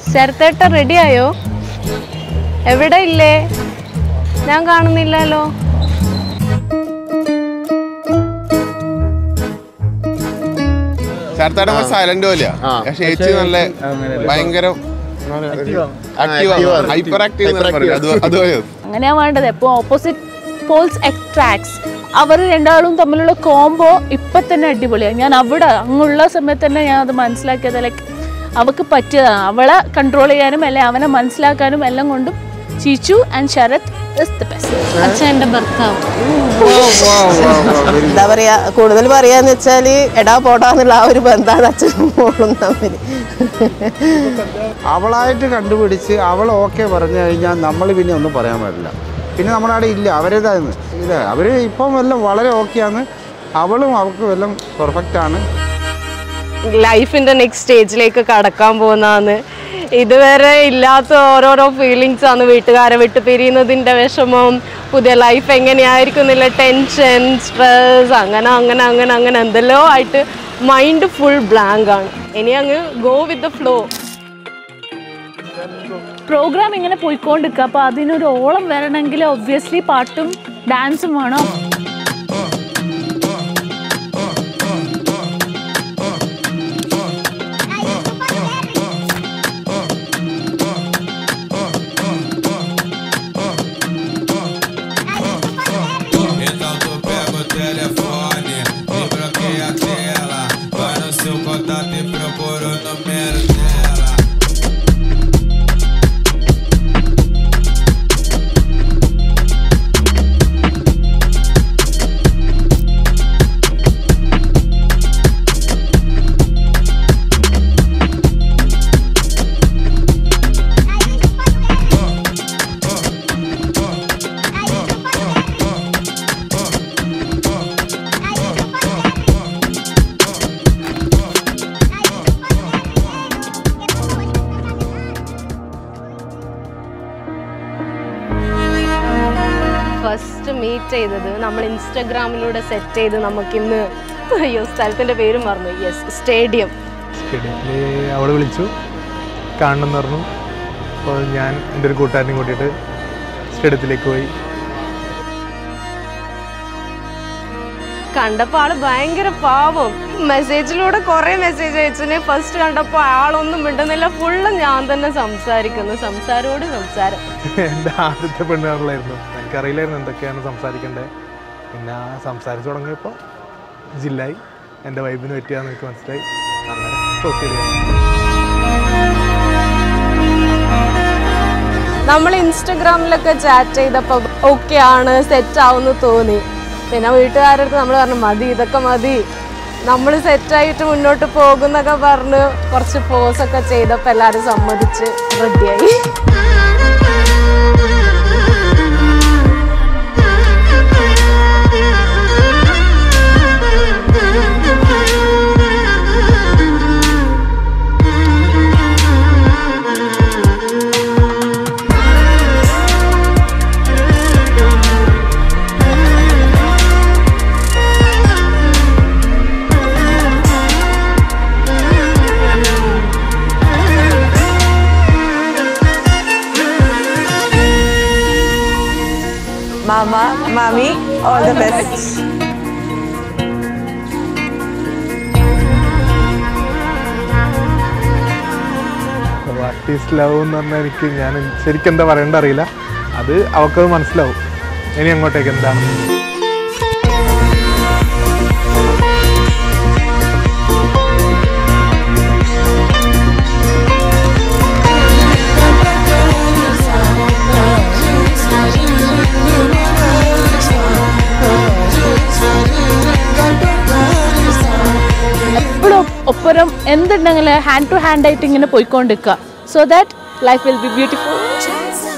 ശരത്തേട്ട ready ആയോ എവിടെ ഇല്ലേ ഞാൻ കാണുന്നില്ലല്ലോ ശരത്തേട്ടൻ സൈലന്റ് പോലെയാ ആ. പക്ഷെ ചേച്ചി നല്ല ഭയങ്കര ആക്റ്റീവ് ഹൈപ്പർ ആക്റ്റീവ് പറയും അത് അതുപോലെ അങ്ങനെയാ വേണ്ടത് എപ്പോൾ ഓപ്പോസിറ്റ് പോൾസ് അട്രാക്ട്സ് അവർ രണ്ടാളും തമ്മിലുള്ള കോംബോ ഇപ്പം തന്നെ അടിപൊളിയാണ് ഞാൻ അവിടെ അങ്ങുള്ള സമയത്ത് തന്നെ ഞാൻ അത് മനസ്സിലാക്കിയത് ലൈക്ക് അവൾക്ക് പറ്റിയതാണ് അവളെ കൺട്രോൾ ചെയ്യാനും അല്ലെ അവനെ മനസ്സിലാക്കാനും എല്ലാം കൊണ്ടും Cheechu and Sarath is the best അച്ഛൻ എന്റെ ഭർത്താവ് എന്താ പറയാ കൂടുതൽ പറയാന്ന് വെച്ചാല് എടാ പോടാന്നുള്ള ആ ഒരു ബന്ധാണ് അച്ഛനും മോളും തമ്മിൽ അവളായിട്ട് കണ്ടുപിടിച്ച് അവൾ ഓക്കെ പറഞ്ഞു കഴിഞ്ഞാൽ നമ്മൾ പിന്നെ ഒന്നും പറയാൻ പാടില്ല പിന്നെ നമ്മുടെ അവിടെ ഇല്ല അവരേതായിരുന്നു ഇല്ല അവർ ഇപ്പം എല്ലാം വളരെ ഓക്കെയാണ് അവളും അവൾക്കും എല്ലാം പെർഫെക്റ്റ് ആണ് ലൈഫിന്റെ നെക്സ്റ്റ് സ്റ്റേജിലേക്ക് കടക്കാൻ പോകുന്നതാണ് ഇതുവരെ ഇല്ലാത്ത ഓരോരോ ഫീലിങ്സ് ആണ് വീട്ടുകാരെ വിട്ട് പിരിയുന്നതിന്റെ വിഷമം പുതിയ ലൈഫ് എങ്ങനെയായിരിക്കും എന്നുള്ള ടെൻഷൻ സ്ട്രെസ് അങ്ങനെ അങ്ങനെ അങ്ങനെ അങ്ങനെ എന്തെല്ലോ ആയിട്ട് മൈൻഡ് ഫുൾ ബ്ലാങ്ക് ആണ് ഇനി അങ്ങ് go with the flow program ഇങ്ങനെ പോയിക്കൊണ്ടിരിക്കുക അപ്പോൾ അതിനൊരു ഓളം വരണമെങ്കിൽ ഒബ്വിയസ്ലി പാട്ടും ഡാൻസും വേണം Então tu pega o telefone e bloqueia a tela. Vai no seu contato e procura o número dela. First meet ചെയ്തത് നമ്മൾ ഇൻസ്റ്റഗ്രാമിലൂടെ സെറ്റ് ചെയ്ത് നമുക്കിന്ന് അയ്യോ സ്ഥലത്തിന്റെ പേരും മറന്നു യെസ് സ്റ്റേഡിയം സ്റ്റേഡിയത്തിൽ അവൾ വിളിച്ചു കാണണമെന്ന് പറഞ്ഞു അപ്പോൾ ഞാൻ എൻ്റെ ഒരു കൂട്ടുകാരനെയും കൂട്ടിയിട്ട് സ്റ്റേഡിയത്തിലേക്ക് പോയി കണ്ടപ്പോ ആള് ഭയങ്കര പാവം മെസ്സേജിലൂടെ കുറെ മെസ്സേജ് അയച്ചിനെ ഫസ്റ്റ് കണ്ടപ്പോ ആളൊന്നും മിണ്ടുന്നില്ല ഫുള്ള് ഞാൻ തന്നെ സംസാരിക്കുന്നു സംസാരോട് സംസാരം എൻ്റെ ആദ്യത്തെ പെണ്ണുകാരിലായിരുന്നു എനിക്കറിയില്ലായിരുന്നു എന്തൊക്കെയാണ് സംസാരിക്കേണ്ടത് പിന്നെ ആ സംസാരിച്ച് തുടങ്ങിയപ്പോൾ ജില്ലായി എൻ്റെ വൈബിന് പറ്റിയാന്ന് എനിക്ക് മനസ്സിലായി അങ്ങനെ പ്രൊസീഡ് ചെയ്യാം നമ്മൾ ഇൻസ്റ്റഗ്രാമിലൊക്കെ ചാറ്റ് ചെയ്തപ്പോ ഓക്കെ ആണ് സെറ്റ് ആവുന്നു തോന്നി പിന്നെ വീട്ടുകാരുടെ അടുത്ത് നമ്മൾ പറഞ്ഞു മതി ഇതൊക്കെ മതി നമ്മൾ സെറ്റായിട്ട് മുന്നോട്ട് പോകുന്നൊക്കെ പറഞ്ഞ് കുറച്ച് പോസൊക്കെ ചെയ്തപ്പോൾ എല്ലാവരും സമ്മതിച്ച് റെഡിയായി മാമ മാമി all the best what is love എന്ന് പറഞ്ഞാൽ എനിക്ക് ഞാൻ ശരിക്കും എന്താ പറയേണ്ട അറിയില്ല അത് അവൾക്കത് മനസ്സിലാവും ഇനി അങ്ങോട്ടേക്ക് എന്താണ് എപ്പോഴും ഒപ്പരം എന്തുണ്ടെങ്കിലും ഹാൻഡ് ടു ഹാൻഡ് ആയിട്ട് ഇങ്ങനെ പോയിക്കൊണ്ടിരിക്കുക so that life will be beautiful